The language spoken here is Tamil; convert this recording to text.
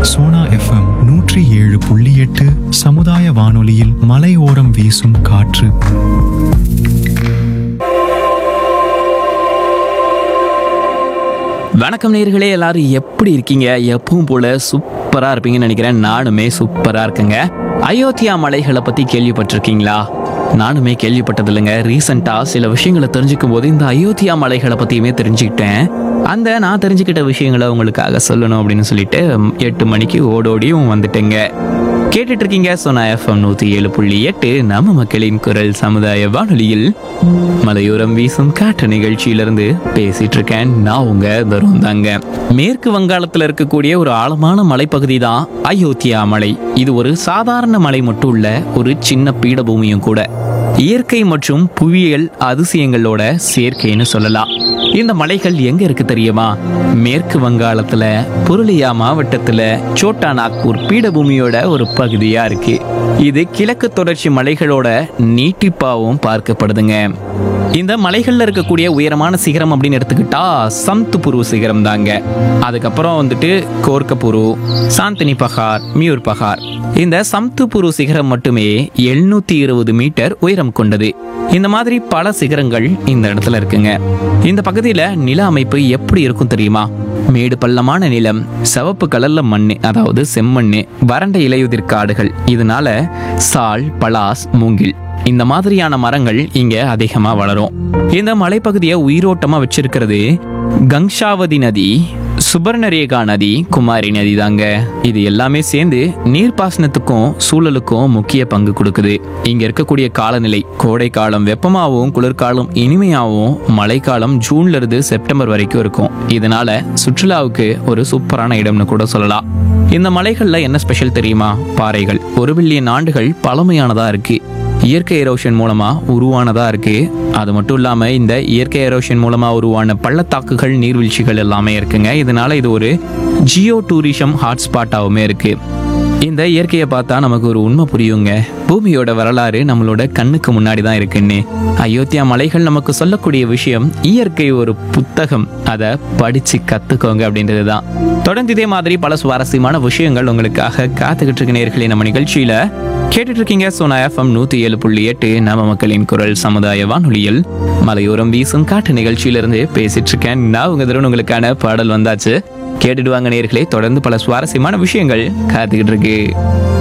சோனா எஃப்எம் நூற்றி ஏழு புள்ளி எட்டு சமுதாய வானொலியில் மலையோரம் வீசும் காற்று வணக்கம் நேர்களே எல்லாரும் எப்படி இருக்கீங்க எப்பவும் போல சூப்பரா இருப்பீங்கன்னு நினைக்கிறேன் நானுமே சூப்பரா இருக்கேங்க அயோத்தியா மலைகளை பத்தி கேள்விப்பட்டிருக்கீங்களா நானுமே கேள்விப்பட்டது இல்லைங்க ரீசெண்டா சில விஷயங்களை தெரிஞ்சுக்கும் போது இந்த அயோத்தியா மலைகளை பத்தியுமே தெரிஞ்சுக்கிட்டேன் அந்த நான் தெரிஞ்சுக்கிட்ட விஷயங்களை உங்களுக்காக சொல்லணும் அப்படின்னு சொல்லிட்டு ம், எட்டு மணிக்கு ஓடோடியும் வந்துட்டேங்க கேட்டுட்டு இருக்கீங்க சோனா எஃப்எம் நூத்தி ஏழு புள்ளி எட்டு நம்ம மக்களின் குரல் சமுதாய வானொலியில் மலையோரம் வீசும் காற்று நிகழ்ச்சியிலிருந்து பேசிட்டு இருக்கேன் நான் உங்க தருண் தாங்க மேற்கு வங்காளத்துல இருக்கக்கூடிய ஒரு ஆழமான மலைப்பகுதி தான் அயோத்தியா மலை இது ஒரு சாதாரண மலை மட்டும் இல்ல ஒரு சின்ன பீடபூமியும் கூட இயற்கை மற்றும் புவியியல் அதிசயங்களோட சேர்க்கைன்னு சொல்லலாம் இந்த மலைகள் எங்க இருக்கு தெரியுமா மேற்கு வங்காளத்துல புருலியா மாவட்டத்துல சோட்டா நாக்பூர் பீடபூமியோட ஒரு பகுதியா இருக்கு இது கிழக்கு தொடர்ச்சி மலைகளோட நீட்டிப்பாவும் பார்க்கப்படுதுங்க இந்த மலைகள்ல இருக்கக்கூடிய உயரமான சிகரம் அப்படின்னு எடுத்துக்கிட்டா சம்துபுரு சிகரம் தாங்க அதுக்கப்புறம் வந்துட்டு கோர்க்கபுரு சாந்தினி பகார் மியூர் பகார் இந்த சம்துபுரு சிகரம் மட்டுமே எழுநூத்தி இருபது மீட்டர் உயரம் கொண்டது இந்த மாதிரி பல சிகரங்கள் இந்த இடத்துல இருக்குங்க இந்த பகுதியில நில அமைப்பு எப்படி இருக்கும் தெரியுமா மேடு பள்ளமான நிலம் சிவப்பு கலர்ல மண்ணு அதாவது செம்மண்ணு வறண்ட இலையுதிர் காடுகள் இதனால சால் பலாஸ் மூங்கில் இந்த மாதிரியான மரங்கள் இங்க அதிகமா வளரும் இந்த மலைப்பகுதியை உயிரோட்டமா வச்சிருக்கிறது கங்ஷாவதி நதி சுபர்ணரேகா நதி குமாரி நதி தாங்க இது எல்லாமே சேர்ந்து நீர்ப்பாசனத்துக்கும் சூழலுக்கும் முக்கிய பங்கு கொடுக்குது இங்க இருக்கக்கூடிய காலநிலை கோடை காலம் வெப்பமாகவும் குளிர்காலம் இனிமையாகவும் மழைக்காலம் ஜூன்ல இருந்து செப்டம்பர் வரைக்கும் இருக்கும் இதனால சுற்றுலாவுக்கு ஒரு சூப்பரான இடம்னு கூட சொல்லலாம் இந்த மலைகள்ல என்ன ஸ்பெஷல் தெரியுமா பாறைகள் ஒரு பில்லியன் ஆண்டுகள் பழமையானதா இருக்கு இயற்கை எரோஷன் மூலமா உருவானதா இருக்கு அது மட்டும் இல்லாம இந்த இயற்கை எரோஷன் மூலமா உருவான பள்ளத்தாக்குகள் நீர்வீழ்ச்சிகள் எல்லாமே இருக்குங்க இதனால இது ஒரு ஜியோ டூரிசம் ஹாட்ஸ்பாட்டாவுமே இருக்கு இந்த இயற்கையை பார்த்தா நமக்கு ஒரு உண்மை புரியுங்க பூமியோட வரலாறு நம்மளோட கண்ணுக்கு முன்னாடி தான் இருக்குன்னு அயோத்தியா மலைகள் நமக்கு சொல்லக்கூடிய விஷயம் இயற்கை ஒரு புத்தகம் அதை படிச்சு கத்துக்கோங்க அப்படின்றது தான் தொடர்ந்து இதே மாதிரி பல சுவாரஸ்யமான விஷயங்கள் உங்களுக்காக காத்துக்கிட்டு இருக்க நேர்களே நம்ம நிகழ்ச்சியில கேட்டுட்டு இருக்கீங்க சோனா எஃப்எம் நூத்தி ஏழு புள்ளி எட்டு நம்ம மக்களின் குரல் சமுதாய வானொலியில் மலையோரம் வீசும் காட்டு நிகழ்ச்சியிலிருந்து பேசிட்டு இருக்கேன் நான் உங்க தருண் உங்களுக்கான பாடல் வந்தாச்சு கேட்டுட்டு வாங்க நேர்களே தொடர்ந்து பல சுவாரஸ்யமான விஷயங்கள் காத்துக்கிட்டு இருக்கு